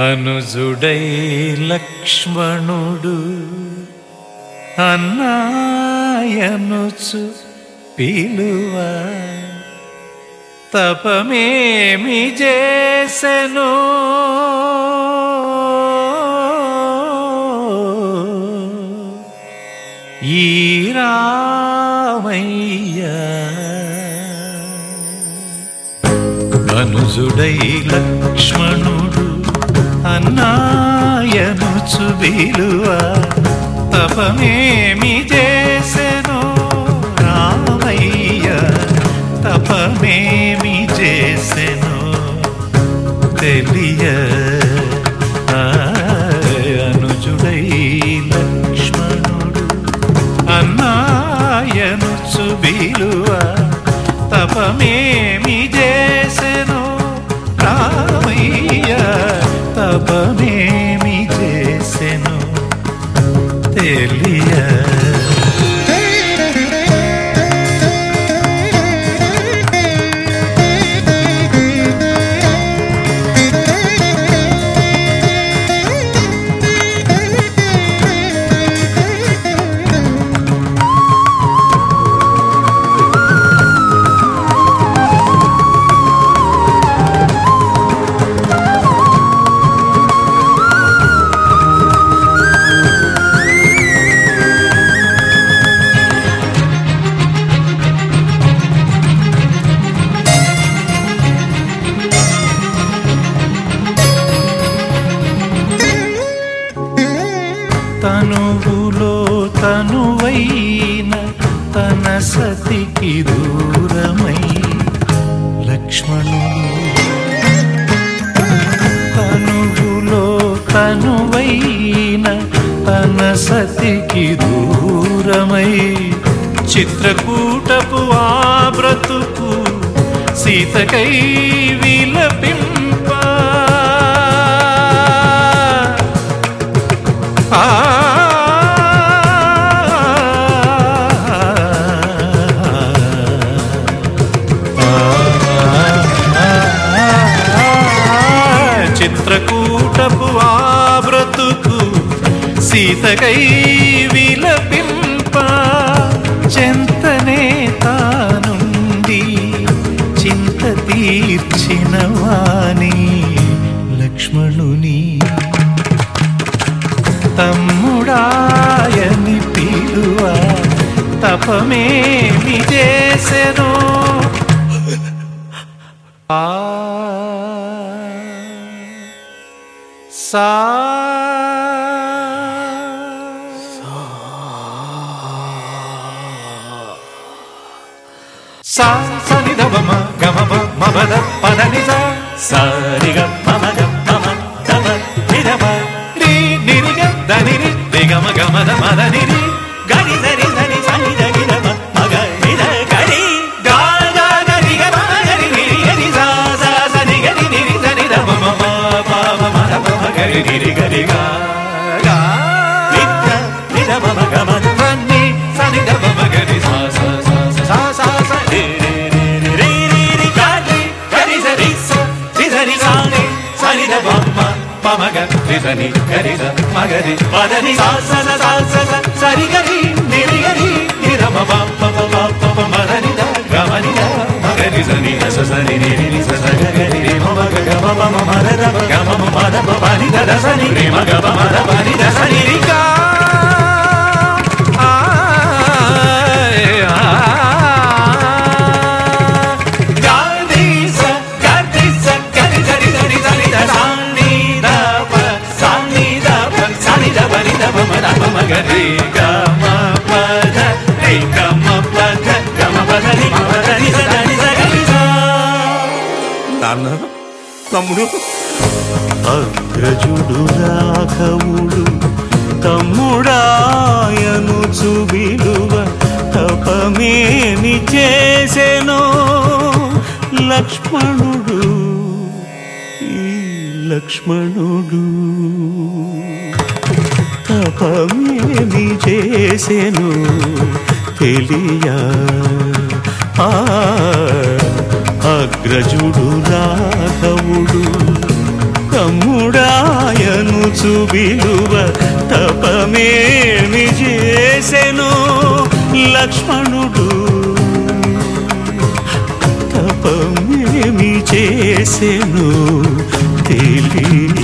అనుజుడై లక్ష్మణుడు అన్నాయనుచు పిలువ తపమేమి చేసెను ఈ రామయ్య అనుజుడై లక్ష్మణుడు అన్నాయనుచు విలువ తపమేమి చేసెను రామయ్య తపమేమి చేసెను తెలియ ఆ, అనుజుడై లక్ష్మణుడు అన్నాయనుచు విలువ తపమేమి చేసెను రామయ్య తపమేమి చేసెను తెలియ తనువులో తనువైన తన సతికి దూరమై లక్ష్మణుడు తనువులో తనువైన తన సతికి దూరమై చిత్రకూటపు ఆ బ్రతుకు సీతకై విలపింప ఆ చిత్రకూటపు ఆ బ్రతుకు సీతకై విలపింప చెంతనే తానుండి చింత తీర్చిన వాణి లక్ష్మణుని తమ్ముడాయని పిలువ తపమేమి చేసెను ఆ సా సా సని దమ గమ మమద పదని సా సారిగ మమగ మమ తమ నిరమ రి నిరిగ దని రి గమ గమ ద మద నిరి గరి సరి సరి సని దగి నమ మగ నిర గరి గా గా గరి గ మ గరి నిరి గరి సా సా సని గరి నిరి సని ద మ మ మ ప మ మ ద మ మ గరి నిరి గరి గా గా నిత్య నిర మమ గమ సని సని ద మ మ గరి సా సా సా సా సా సా రి రి రి రి రి రి గరి గరి సరి స రి సరి సాని సని ద బమ్మ పమ గ రి సని గరి ద మ గరి పదని సా స స స స స సరి గరి నిరి గరి నిర మమ ప ప ప ప ప మ ర ని ద గ మ ని ద మ గరి సని ద స సని ని రి ని స స గ గరి రి మ మ గ గ మ మ మ మ ర ద మ గ మ మ మ ద ప ప ని ద ద స ని రి మ గ ప మ ద ప ని ద స ని రి గా ఆ ఆ గాది స గది స గరి సరి సరి సరి ద స ని ద ప స ని ద ప స ని ద ప ని ద ప మ ద ప మ గ రి గ మ ప ద రి గ మ ప ద గ మ ప ద ని మ ప ద ని స ద ని స గ రి స నాన్న తమ్ముడు అగ్రజుడు రాఘవుడు తమ్ముడాయను చుబిలువ తపమేమి చేసెనో లక్ష్మణుడు ఈ లక్ష్మణుడు తపమేమి చేసెను తెలియ ఆ అగ్రజుడు రాఘవుడు తమ్ముడా తెలుసు విలువ తపమేమి చేసెను లక్ష్మణుడు తపమేమి చేసెను తెలియ